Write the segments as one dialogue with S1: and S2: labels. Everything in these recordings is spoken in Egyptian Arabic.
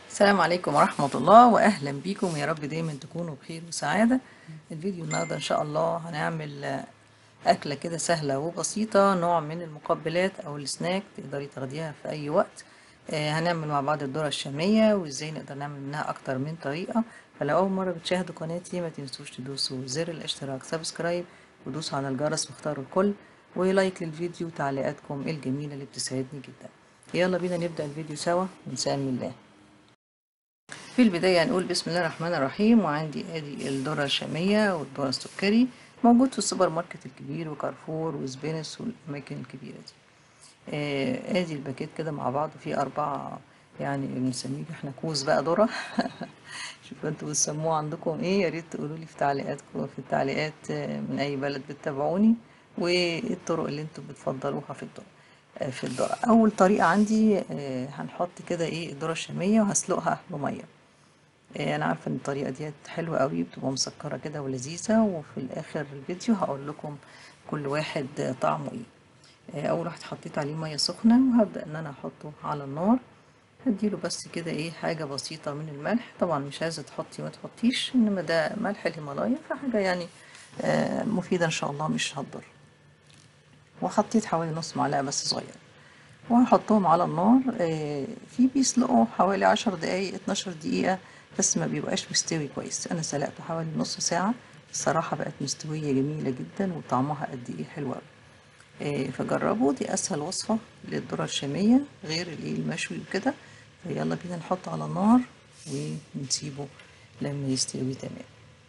S1: السلام عليكم ورحمة الله وأهلا بيكم يا رب دايما تكونوا بخير وسعادة الفيديو النهاردة إن شاء الله هنعمل آه، أكلة كده سهلة وبسيطة نوع من المقبلات أو السناك تقدري تاخديها في أي وقت آه، هنعمل مع بعض الذرة الشامية وإزاي نقدر نعمل منها أكتر من طريقة فلو أول مرة بتشاهدوا قناتي ما تنسوش تدوسوا زر الاشتراك سبسكرايب ودوسوا على الجرس واختاروا الكل ولايك للفيديو وتعليقاتكم الجميلة اللي بتسعدني جدا يلا بينا نبدأ الفيديو سوا ونسمي الله في البداية هنقول بسم الله الرحمن الرحيم وعندي ادي الذرة الشامية والذرة السكري موجود في السوبر ماركت الكبير وكارفور وسبينس والأماكن الكبيرة دي آه، ادي الباكيت كده مع بعض فيه أربعة يعني بنسميه احنا كوز بقى ذرة شوفوا انتوا بتسموه عندكم ايه يا ريت تقولوا لي في تعليقاتكم في التعليقات آه، من أي بلد بتتابعوني وايه الطرق اللي انتوا بتفضلوها في الذرة آه، في الذرة أول طريقة عندي آه، هنحط كده ايه الذرة الشامية وهسلقها بمية آه، انا عارفه ان الطريقه ديت حلوه قوي بتبقى مسكره كده ولذيذه وفي الاخر الفيديو هقول لكم كل واحد آه، طعمه ايه آه، اول واحد حطيت عليه ميه سخنه وهبدا ان انا احطه على النار هديله بس كده ايه حاجه بسيطه من الملح طبعا مش عايزه تحطي ما تحطيش انما ده ملح الهيمالايا فحاجه يعني آه، مفيده ان شاء الله مش هتضر وحطيت حوالي نص معلقه بس صغيره وهحطهم على النار آه، في بيسلقوا حوالي عشر دقايق اتناشر دقيقة بس ما بيبقاش مستوي كويس انا سلقته حوالي نص ساعة الصراحة بقت مستوية جميلة جدا وطعمها قد ايه حلو اوي آه، فجربوا دي اسهل وصفة للذرة الشامية غير الايه المشوي وكده فيلا بينا نحطه على النار ونسيبه لما يستوي تمام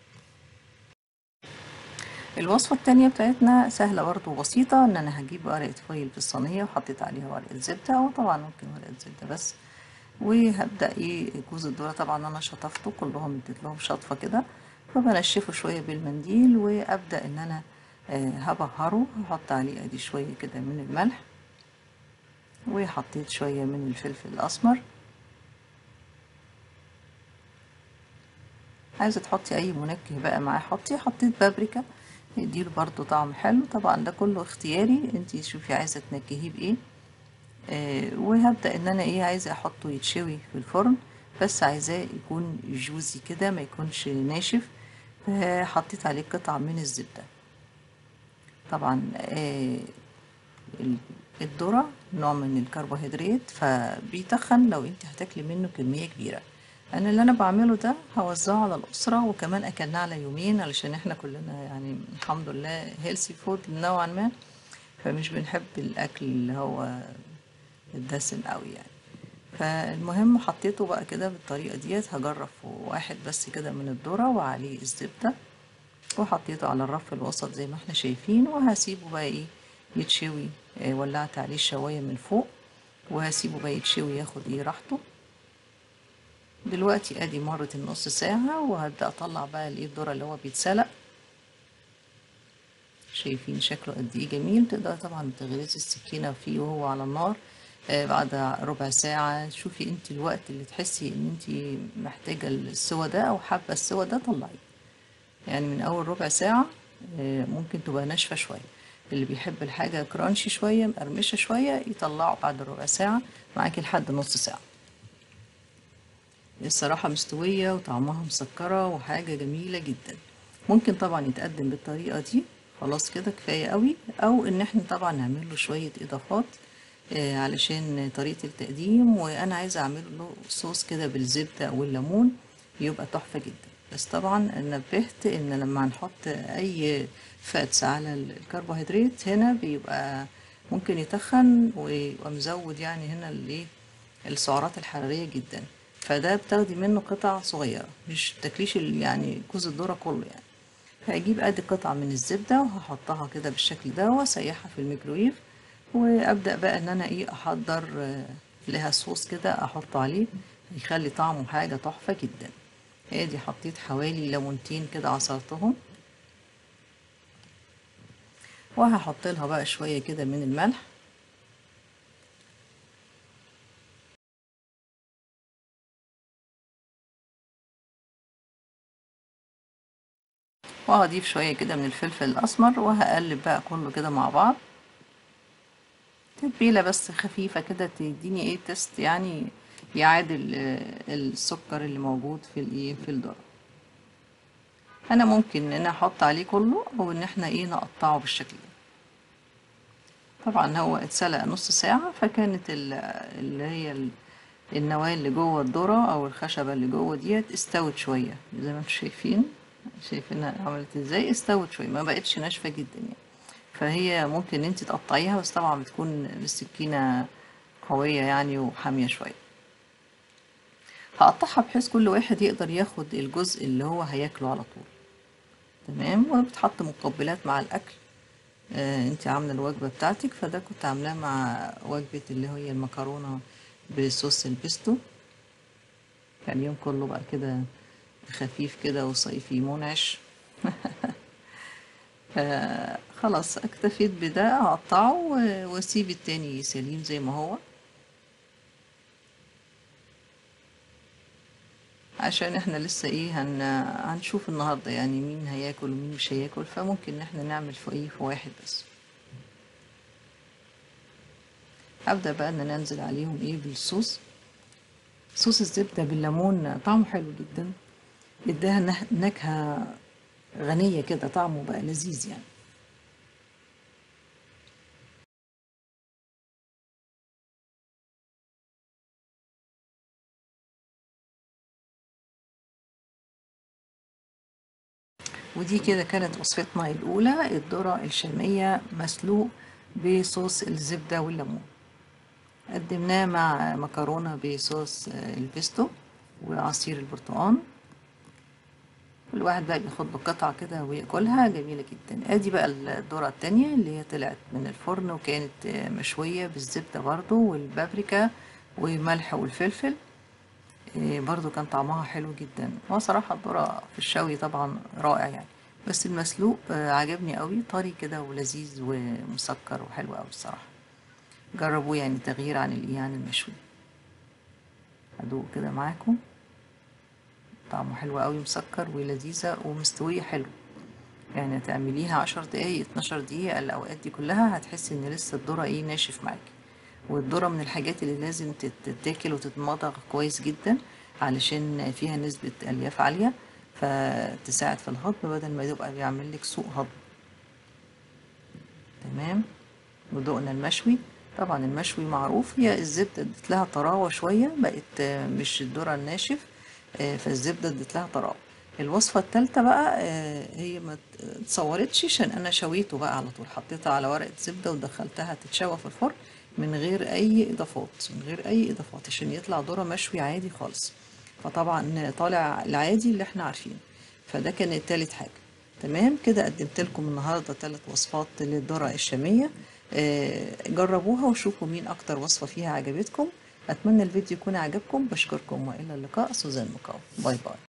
S1: الوصفة التانية بتاعتنا سهلة برضه وبسيطة ان انا هجيب ورقة فويل في الصينية وحطيت عليها ورقة زبدة او طبعا ممكن ورقة زبدة بس وهبدأ ايه جوز الذرة طبعا انا شطفته كلهم اديت لهم شطفة كده فبنشفه شوية بالمنديل وابدأ ان انا آه، هبهره هحط عليه ادي شوية كده من الملح وحطيت شوية من الفلفل الاسمر عايزة تحطي اي منكه بقى معاه حطي حطيت بابريكا يديله برضو طعم حلو طبعا ده كله اختياري انتي شوفي عايزة تنكهيه بايه آه وهبدأ ان انا ايه عايزة احطه يتشوي في الفرن بس عايزاه يكون جوزي كده ما يكونش ناشف فحطيت عليه قطعة من الزبدة طبعا آه ال- الذرة نوع من الكربوهيدرات فبيتخن لو انت هتاكلي منه كمية كبيرة انا اللي انا بعمله ده هوزعه على الاسرة وكمان اكلناه على يومين علشان احنا كلنا يعني الحمد لله هيلسي فود نوعا ما فمش بنحب الاكل اللي هو الدسم قوي يعني فالمهم حطيته بقى كده بالطريقة ديت هجرب واحد بس كده من الذرة وعليه الزبدة وحطيته على الرف الوسط زي ما احنا شايفين وهسيبه بقى ايه يتشوي آه، ولعت عليه الشواية من فوق وهسيبه بقى يتشوي ياخد ايه راحته دلوقتي ادي مرت النص ساعة وهبدأ اطلع بقى الايه الذرة اللي هو بيتسلق شايفين شكله قد ايه جميل تقدر طبعا تغرزي السكينة فيه وهو على النار آه، بعد ربع ساعة شوفي انت الوقت اللي تحسي ان انت محتاجة السوا ده او حابة السوا ده طلعيه يعني من اول ربع ساعة آه، ممكن تبقى ناشفة شوية اللي بيحب الحاجة كرانشي شوية مقرمشة شوية يطلعه بعد ربع ساعة معاكي لحد نص ساعة الصراحة مستوية وطعمها مسكرة وحاجة جميلة جدا ممكن طبعا يتقدم بالطريقة دي خلاص كده كفاية قوي او ان احنا طبعا نعمل له شوية اضافات آه، علشان طريقة التقديم وانا عايزة اعمل له صوص كده بالزبدة او الليمون يبقى تحفة جدا بس طبعا نبهت ان لما هنحط اي فاتس على الكربوهيدرات هنا بيبقى ممكن يتخن ويبقى مزود يعني هنا الايه السعرات الحرارية جدا فده بتاخدي منه قطع صغيرة مش تاكليش ال- يعني كوز الذرة كله يعني هجيب ادي قطعة من الزبدة وهحطها كده بالشكل ده واسيحها في الميكرويف وابدأ بقى ان انا ايه احضر آه، لها صوص كده احطه عليه يخلي طعمه حاجة تحفة جدا ادي حطيت حوالي ليمونتين كده عصرتهم وهحط لها بقى شوية كده من الملح وهضيف شوية كده من الفلفل الأسمر وهقلب بقى كله كده مع بعض تتبيلة بس خفيفة كده تديني ايه تست يعني يعادل آه، السكر اللي موجود في الايه في الذرة انا ممكن ان انا احط عليه كله او ان احنا ايه نقطعه بالشكل ده طبعا هو اتسلق نص ساعة فكانت ال- اللي هي ال- النواة اللي جوه الذرة او الخشبة اللي جوه ديت استوت شوية زي ما انتم شايفين شايفينها عملت ازاي استوت شوية ما بقتش ناشفة جدا يعني فهي ممكن انت تقطعيها بس طبعا بتكون السكينة قوية يعني وحامية شوية هقطعها بحيث كل واحد يقدر ياخد الجزء اللي هو هياكله على طول تمام وبتحط مقبلات مع الاكل آه انت عامله الوجبه بتاعتك فده كنت عاملاه مع وجبه اللي هي المكرونه بصوص البيستو كان اليوم كله بقى كده خفيف كده وصيفي منعش آه خلاص اكتفيت بده اقطعه و- واسيب التاني سليم زي ما هو عشان احنا لسه ايه هن... هنشوف النهارده يعني مين هياكل ومين مش هياكل فممكن ان احنا نعمل في ايه في واحد بس ابدا بقى ان أنا انزل عليهم ايه بالصوص صوص الزبده بالليمون طعمه حلو جدا اداها نه- نكهه غنيه كده طعمه بقى لذيذ يعني ودي كده كانت وصفتنا الأولى الذرة الشامية مسلوق بصوص الزبدة والليمون قدمناه مع مكرونة بصوص آه، البيستو وعصير البرتقال كل واحد بقى بياخد له قطعة كده وياكلها جميلة جدا ادي بقى الذرة التانية اللي هي طلعت من الفرن وكانت آه، مشوية بالزبدة برضو والبابريكا وملح والفلفل إيه، برضو كان طعمها حلو جدا هو صراحة الذرة في الشوي طبعا رائع يعني بس المسلوق آه، عجبني قوي طري كده ولذيذ ومسكر وحلو قوي الصراحة جربوه يعني تغيير عن الايه عن المشوي هدوق كده معاكم طعمه حلو قوي مسكر ولذيذة ومستوية حلو يعني هتعمليها عشر دقايق اتناشر دقيقة الأوقات دي كلها هتحسي إن لسه الذرة إيه ناشف معاكي والذرة من الحاجات اللي لازم تتاكل وتتمضغ كويس جدا علشان فيها نسبة ألياف عالية فتساعد في الهضم بدل ما يبقى بيعمل لك سوء هضم تمام ودقنا المشوي طبعا المشوي معروف هي الزبدة ادت لها طراوة شوية بقت آه، مش الذرة الناشف آه، فالزبدة ادت لها طراوة الوصفة التالتة بقى آه، هي ما ت- اتصورتش عشان انا شويته بقى على طول حطيتها على ورقة زبدة ودخلتها تتشوى في الفرن من غير اي اضافات من غير اي اضافات عشان يطلع ذرة مشوي عادي خالص فطبعا طالع العادي اللي احنا عارفينه فده كان تالت حاجة تمام كده قدمت لكم النهارده ثلاث وصفات للذرة الشامية آه، جربوها وشوفوا مين اكتر وصفة فيها عجبتكم اتمنى الفيديو يكون عجبكم بشكركم والى اللقاء سوزان مكاو باي باي